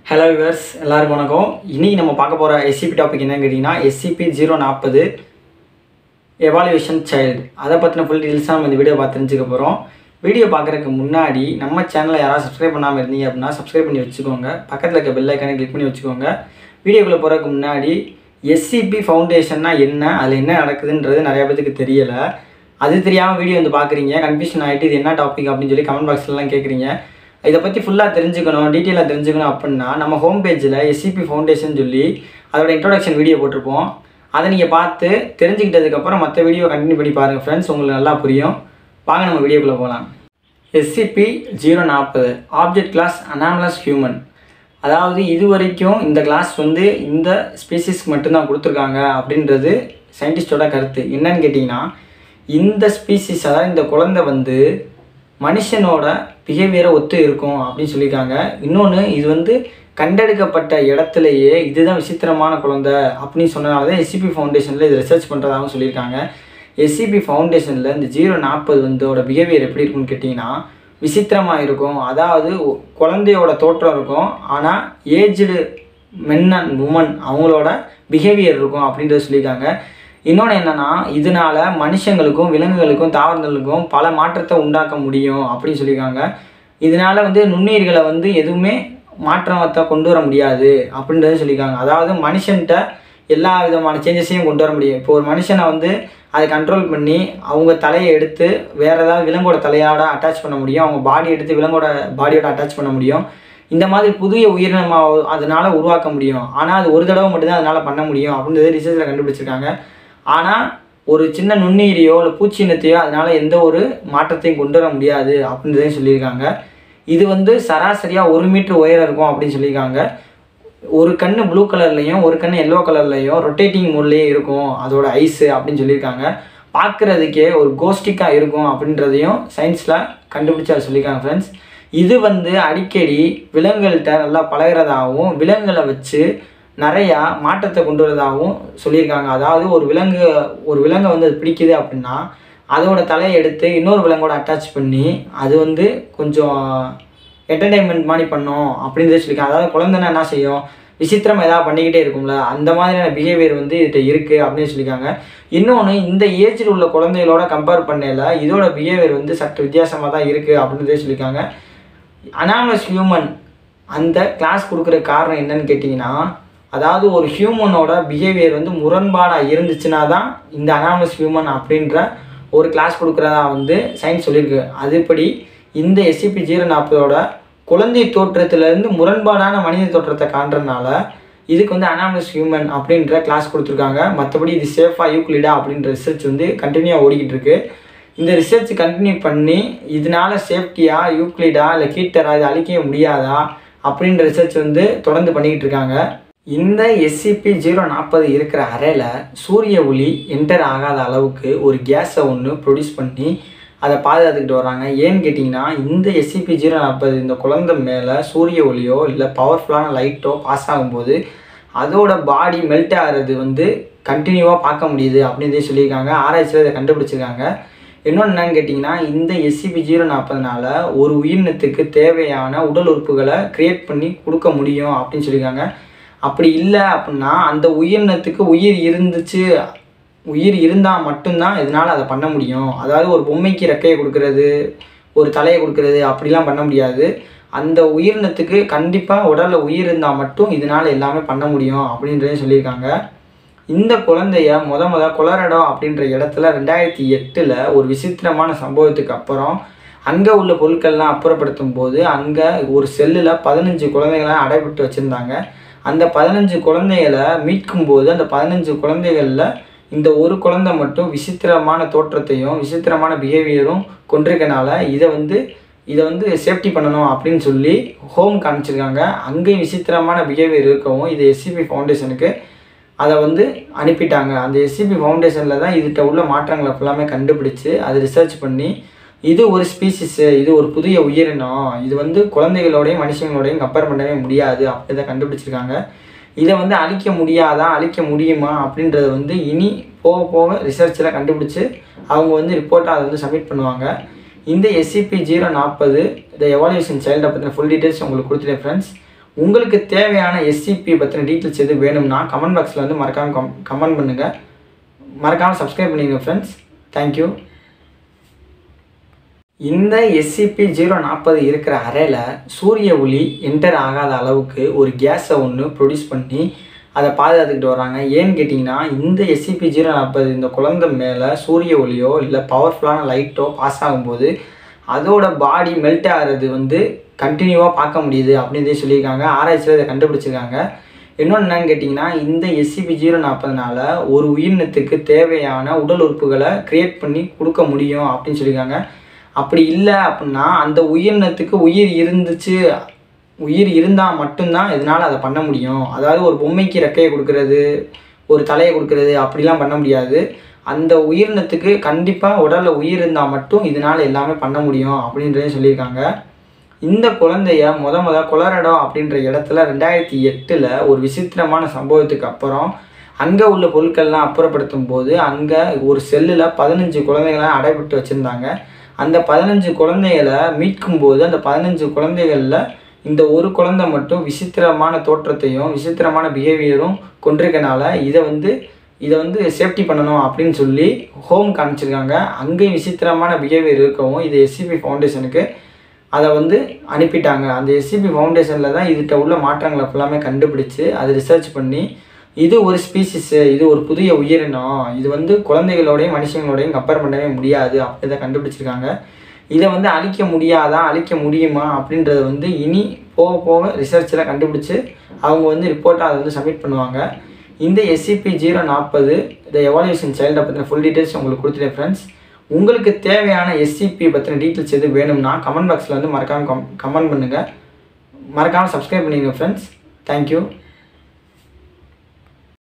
hello viewers எல்லாருக்கும் வணக்கம் இன்னைக்கு நம்ம பார்க்க போகிற எஸ்சிபி டாபிக் என்னன்னு கேட்டிங்கன்னா எஸ்சிபி ஜீரோ நாற்பது எவாலுவேஷன் சைல்டு அதை பற்றின ஃபுல் டீட்டெயில்ஸாக நம்ம இந்த வீடியோ பார்த்து தெரிஞ்சுக்க போகிறோம் வீடியோ பார்க்குறதுக்கு முன்னாடி நம்ம சேனலை யாராவது சப்ஸ்கிரைப் பண்ணாமல் இருந்தீங்க அப்படின்னா சப்ஸ்கிரைப் பண்ணி வச்சுக்கோங்க பக்கத்தில் இருக்க பெல் ஐக்கானை கிளிக் பண்ணி வச்சுக்கோங்க வீடியோக்குள்ளே போகிறதுக்கு முன்னாடி எஸ்சிபி ஃபவுண்டேஷன்னா என்ன அதில் என்ன நடக்குதுன்றது நிறைய பேத்துக்கு தெரியலை அது தெரியாமல் வீடியோ வந்து பார்க்குறீங்க கன்ஃபியூஷன் ஆகிட்டு இது என்ன டாபிக் அப்படின்னு சொல்லி கமெண்ட் பாக்ஸ்லலாம் கேட்குறீங்க இதை பற்றி ஃபுல்லாக தெரிஞ்சுக்கணும் டீட்டெயிலாக தெரிஞ்சுக்கணும் அப்படின்னா நம்ம ஹோம் பேஜில் எஸ்சிபி ஃபவுண்டேஷன் சொல்லி அதோட இன்ட்ரோடக்ஷன் வீடியோ போட்டிருப்போம் அதை நீங்கள் பார்த்து தெரிஞ்சுக்கிட்டதுக்கப்புறம் மற்ற வீடியோ கண்டினியூ பண்ணி பாருங்கள் ஃப்ரெண்ட்ஸ் உங்களுக்கு நல்லா புரியும் வாங்க நம்ம வீடியோக்குள்ளே போகலாம் எஸ்சிபி ஜீரோ நாற்பது ஆப்ஜெக்ட் கிளாஸ் அனாமலஸ் ஹியூமன் அதாவது இது வரைக்கும் இந்த கிளாஸ் வந்து இந்த ஸ்பீசிஸ்க்கு மட்டும்தான் கொடுத்துருக்காங்க அப்படின்றது சயின்டிஸ்டோட கருத்து என்னன்னு கேட்டிங்கன்னா இந்த ஸ்பீசிஸ் அதாவது இந்த குழந்தை வந்து மனுஷனோட பிஹேவியரை ஒத்து இருக்கும் அப்படின்னு சொல்லியிருக்காங்க இன்னொன்று இது வந்து கண்டெடுக்கப்பட்ட இடத்துலையே இதுதான் விசித்திரமான குழந்தை அப்படின்னு சொன்னனால தான் எஸ்சிபி ஃபவுண்டேஷனில் இது ரிசர்ச் பண்ணுறதாகவும் சொல்லியிருக்காங்க எஸ்சிபி ஃபவுண்டேஷனில் இந்த ஜீரோ நாற்பது வந்தோட பிஹேவியர் எப்படி இருக்கும்னு கேட்டிங்கன்னா விசித்திரமாக இருக்கும் அதாவது ஒ- குழந்தையோட தோற்றம் இருக்கும் ஆனால் ஏஜ்டு மென் அண்ட் உமன் அவங்களோட பிஹேவியர் இருக்கும் அப்படின்றத சொல்லியிருக்காங்க இன்னொன்று என்னன்னா இதனால மனுஷங்களுக்கும் விலங்குகளுக்கும் தாவரங்களுக்கும் பல மாற்றத்தை உண்டாக்க முடியும் அப்படின்னு சொல்லியிருக்காங்க இதனால வந்து நுண்ணுயிர்களை வந்து எதுவுமே மாற்றத்தை கொண்டு வர முடியாது அப்படின்றத சொல்லியிருக்காங்க அதாவது மனுஷன்கிட்ட எல்லா விதமான சேஞ்சஸையும் கொண்டு வர முடியும் இப்போ ஒரு மனுஷனை வந்து அதை கண்ட்ரோல் பண்ணி அவங்க தலையை எடுத்து வேற ஏதாவது விலங்கோட தலையோட அட்டாச் பண்ண முடியும் அவங்க பாடி எடுத்து விலங்கோட பாடியோட அட்டாச் பண்ண முடியும் இந்த மாதிரி புதிய உயிரினமா அதனால உருவாக்க முடியும் ஆனால் அது ஒரு தடவை மட்டும்தான் அதனால பண்ண முடியும் அப்படின்றது ரிசர்ச்சில் கண்டுபிடிச்சிருக்காங்க ஆனால் ஒரு சின்ன நுண்ணுயிரியோ இல்லை பூச்சினத்தையோ அதனால எந்த ஒரு மாற்றத்தையும் கொண்டு வர முடியாது அப்படின்றதையும் சொல்லியிருக்காங்க இது வந்து சராசரியாக ஒரு மீட்டர் உயரம் இருக்கும் அப்படின்னு சொல்லியிருக்காங்க ஒரு கண்ணு ப்ளூ கலர்லையும் ஒரு கண்ணு எல்லோ கலர்லையும் ரொட்டேட்டிங் மோட்லேயே இருக்கும் அதோட ஐஸு அப்படின்னு சொல்லியிருக்காங்க பார்க்குறதுக்கே ஒரு கோஸ்டிக்காக இருக்கும் அப்படின்றதையும் சயின்ஸில் கண்டுபிடிச்சு அதை சொல்லியிருக்காங்க ஃப்ரெண்ட்ஸ் இது வந்து அடிக்கடி விலங்குகள்கிட்ட நல்லா பழகுறதாகவும் விலங்குகளை வச்சு நிறையா மாற்றத்தை கொண்டு வரதாகவும் சொல்லியிருக்காங்க அதாவது ஒரு விலங்கு ஒரு விலங்கை வந்து அது பிடிக்குது அப்படின்னா அதோட தலையை எடுத்து இன்னொரு விலங்கோட அட்டாச் பண்ணி அது வந்து கொஞ்சம் என்டர்டெயின்மெண்ட் மாதிரி பண்ணும் அப்படின்னு சொல்லியிருக்காங்க அதாவது குழந்தைன்னா என்ன செய்யும் விசித்திரம் ஏதாவது பண்ணிக்கிட்டே இருக்கும்ல அந்த மாதிரியான பிஹேவியர் வந்து இதுகிட்ட இருக்குது அப்படின்னு சொல்லியிருக்காங்க இன்னொன்று இந்த ஏஜில் உள்ள குழந்தைகளோட கம்பேர் பண்ணல இதோட பிஹேவியர் வந்து சற்று வித்தியாசமாக தான் இருக்குது அப்படின்றதே சொல்லியிருக்காங்க அனாமஸ் ஹியூமன் அந்த கிளாஸ் கொடுக்குற காரணம் என்னன்னு கேட்டிங்கன்னா அதாவது ஒரு ஹியூமனோட பிஹேவியர் வந்து முரண்பாடாக இருந்துச்சுன்னா தான் இந்த அனாமஸ் ஹியூமன் அப்படின்ற ஒரு கிளாஸ் கொடுக்குறதா வந்து சயின்ஸ் சொல்லியிருக்கு அதுபடி இந்த எஸ்சிபி ஜீரோ நாற்பதோட குழந்தை தோற்றத்துலேருந்து முரண்பாடான மனித தோற்றத்தை காண்றதுனால இதுக்கு வந்து அனாமஸ் ஹியூமன் அப்படின்ற கிளாஸ் கொடுத்துருக்காங்க மற்றபடி இது சேஃபாக யூக்ளிடா அப்படின்ற ரிசர்ச் வந்து கண்டினியூவாக ஓடிக்கிட்டு இருக்கு இந்த ரிசர்ச் கண்டினியூ பண்ணி இதனால சேஃப்டியா யூக்ளிடா இல்லை கீட்டரா இதை அழிக்க முடியாதா அப்படின்ற ரிசர்ச் வந்து தொடர்ந்து பண்ணிக்கிட்டு இருக்காங்க இந்த எஸ்சிபி ஜீரோ நாற்பது இருக்கிற அறையில் சூரிய ஒளி என்டர் ஆகாத அளவுக்கு ஒரு கேஸை ஒன்று ப்ரொடியூஸ் பண்ணி அதை பாதுகாத்துக்கிட்டு வராங்க ஏன்னு கேட்டிங்கன்னா இந்த எஸ்சிபி ஜீரோ நாற்பது இந்த குழந்தை மேலே சூரிய ஒளியோ இல்லை பவர்ஃபுல்லான லைட்டோ பாஸ் ஆகும்போது அதோட பாடி மெல்ட் ஆகிறது வந்து கண்டினியூவாக பார்க்க முடியுது அப்படின்றதே சொல்லியிருக்காங்க ஆராய்ச்சியில் இதை கண்டுபிடிச்சிருக்காங்க இன்னொன்று என்னன்னு கேட்டிங்கன்னா இந்த எஸ்சிபி ஜீரோ நாற்பதுனால ஒரு உயிரினத்துக்கு தேவையான உடல் உறுப்புகளை கிரியேட் பண்ணி கொடுக்க முடியும் அப்படின்னு சொல்லியிருக்காங்க அப்படி இல்லை அப்படின்னா அந்த உயிரினத்துக்கு உயிர் இருந்துச்சு உயிர் இருந்தால் மட்டும்தான் இதனால் அதை பண்ண முடியும் அதாவது ஒரு பொம்மைக்கு ரெக்கையை கொடுக்கறது ஒரு தலையை கொடுக்கறது அப்படிலாம் பண்ண முடியாது அந்த உயிரினத்துக்கு கண்டிப்பாக உடலில் உயிர் இருந்தால் மட்டும் இதனால் எல்லாமே பண்ண முடியும் அப்படின்றதையும் சொல்லியிருக்காங்க இந்த குழந்தைய முத முத கொலரடோ அப்படின்ற இடத்துல ரெண்டாயிரத்தி எட்டில் ஒரு விசித்திரமான சம்பவத்துக்கு அப்புறம் அங்கே உள்ள பொருட்கள்லாம் அப்புறப்படுத்தும் போது அங்கே ஒரு செல்லில் பதினஞ்சு குழந்தைகளை அடைபட்டு வச்சுருந்தாங்க அந்த பதினஞ்சு குழந்தைகளை மீட்கும் போது அந்த பதினஞ்சு குழந்தைகளில் இந்த ஒரு குழந்தை மட்டும் விசித்திரமான தோற்றத்தையும் விசித்திரமான பிஹேவியரும் கொண்டிருக்கனால இதை வந்து இதை வந்து சேஃப்டி பண்ணணும் அப்படின்னு சொல்லி ஹோம் காமிச்சிருக்காங்க அங்கேயும் விசித்திரமான பிஹேவியர் இருக்கவும் இது எஸ்சிபி ஃபவுண்டேஷனுக்கு அதை வந்து அனுப்பிட்டாங்க அந்த எஸ்சிபி ஃபவுண்டேஷனில் தான் இதுகிட்ட உள்ள மாற்றங்களை ஃபுல்லாமே கண்டுபிடிச்சு அதை ரிசர்ச் பண்ணி இது ஒரு ஸ்பீசிஸு இது ஒரு புதிய உயிரினம் இது வந்து குழந்தைகளோடையும் மனுஷங்களோடையும் கம்பேர் பண்ணவே முடியாது அப்படி தான் கண்டுபிடிச்சிருக்காங்க இதை வந்து அழிக்க முடியாதா அழிக்க முடியுமா அப்படின்றத வந்து இனி போக போக ரிசர்ச்சில் கண்டுபிடிச்சு அவங்க வந்து ரிப்போர்ட்டாக அதை வந்து சப்மிட் பண்ணுவாங்க இந்த எஸ்சிபி ஜீரோ நாற்பது இந்த எவாலுவேஷன் சைல்டை பற்றின ஃபுல் டீட்டெயில்ஸ் உங்களுக்கு கொடுத்துட்டேன் ஃப்ரெண்ட்ஸ் உங்களுக்கு தேவையான எஸ்சிபி பற்றின டீட்டெயில்ஸ் எது வேணும்னா கமெண்ட் பாக்ஸில் வந்து மறக்காமல் கம் கமெண்ட் பண்ணுங்கள் மறக்காமல் சப்ஸ்கிரைப் பண்ணிடுங்க ஃப்ரெண்ட்ஸ் தேங்க்யூ இந்த எஸ்சிபி ஜீரோ நாற்பது இருக்கிற அறையில் சூரிய ஒளி என்டர் ஆகாத அளவுக்கு ஒரு கேஸை ஒன்று ப்ரொடியூஸ் பண்ணி அதை பாதுகாத்துக்கிட்டு வராங்க ஏன்னு கேட்டிங்கன்னா இந்த எஸ்சிபி ஜீரோ நாற்பது இந்த குழந்தை மேலே சூரிய ஒளியோ இல்லை பவர்ஃபுல்லான லைட்டோ பாஸ் ஆகும்போது அதோட பாடி மெல்ட் ஆகிறது வந்து கண்டினியூவாக பார்க்க முடியுது அப்படின்னு சொல்லியிருக்காங்க ஆராய்ச்சியில் இதை கண்டுபிடிச்சிருக்காங்க இன்னொன்று என்னன்னு கேட்டிங்கன்னா இந்த எஸ்சிபி ஜீரோ நாற்பதுனால ஒரு உயிரினத்துக்கு தேவையான உடல் உறுப்புகளை க்ரியேட் பண்ணி கொடுக்க முடியும் அப்படின்னு சொல்லியிருக்காங்க அப்படி இல்லை அப்படின்னா அந்த உயிரினத்துக்கு உயிர் இருந்துச்சு உயிர் இருந்தால் மட்டும்தான் இதனால் அதை பண்ண முடியும் அதாவது ஒரு பொம்மைக்கு ரெக்கையை கொடுக்கறது ஒரு தலையை கொடுக்கறது அப்படிலாம் பண்ண முடியாது அந்த உயிரினத்துக்கு கண்டிப்பாக உடலில் உயிர் இருந்தால் மட்டும் இதனால் எல்லாமே பண்ண முடியும் அப்படின்றதையும் சொல்லியிருக்காங்க இந்த குழந்தைய முத முத கொலரடோ அப்படின்ற இடத்துல ரெண்டாயிரத்தி எட்டில் ஒரு விசித்திரமான சம்பவத்துக்கு அப்புறம் அங்கே உள்ள பொருட்கள்லாம் அப்புறப்படுத்தும் போது அங்கே ஒரு செல்லில் பதினஞ்சு குழந்தைகளை அடைபட்டு வச்சுருந்தாங்க அந்த பதினஞ்சு குழந்தைகளை மீட்கும் போது அந்த பதினஞ்சு குழந்தைகளில் இந்த ஒரு குழந்தை மட்டும் விசித்திரமான தோற்றத்தையும் விசித்திரமான பிஹேவியரும் கொண்டிருக்கனால இதை வந்து இதை வந்து சேஃப்டி பண்ணணும் அப்படின்னு சொல்லி ஹோம் காமிச்சிருக்காங்க அங்கேயும் விசித்திரமான பிஹேவியர் இருக்கவும் இது எஸ்சிபி ஃபவுண்டேஷனுக்கு அதை வந்து அனுப்பிட்டாங்க அந்த எஸ்சிபி ஃபவுண்டேஷனில் தான் இதுகிட்ட உள்ள மாற்றங்களை ஃபுல்லாமே கண்டுபிடிச்சு அதை ரிசர்ச் பண்ணி இது ஒரு ஸ்பீசிஸு இது ஒரு புதிய உயிரினம் இது வந்து குழந்தைகளோடையும் மனுஷங்களோடையும் கம்பேர் பண்ணவே முடியாது அப்படி தான் கண்டுபிடிச்சிருக்காங்க இதை வந்து அழிக்க முடியாதா அழிக்க முடியுமா அப்படின்றத வந்து இனி போக போக ரிசர்ச்சில் கண்டுபிடிச்சு அவங்க வந்து ரிப்போர்ட்டாக அதை வந்து சப்மிட் பண்ணுவாங்க இந்த எஸ்சிபி ஜீரோ நாற்பது இந்த எவால்யூஷன் சைல்டை பற்றின ஃபுல் டீட்டெயில்ஸ் உங்களுக்கு கொடுத்துட்டேன் ஃப்ரெண்ட்ஸ் உங்களுக்கு தேவையான எஸ்சிபி பற்றின டீட்டெயில்ஸ் எது வேணும்னா கமெண்ட் பாக்ஸில் வந்து மறக்காமல் கம் கமெண்ட் பண்ணுங்கள் மறக்காமல் சப்ஸ்கிரைப் பண்ணிடுங்க ஃப்ரெண்ட்ஸ் தேங்க்யூ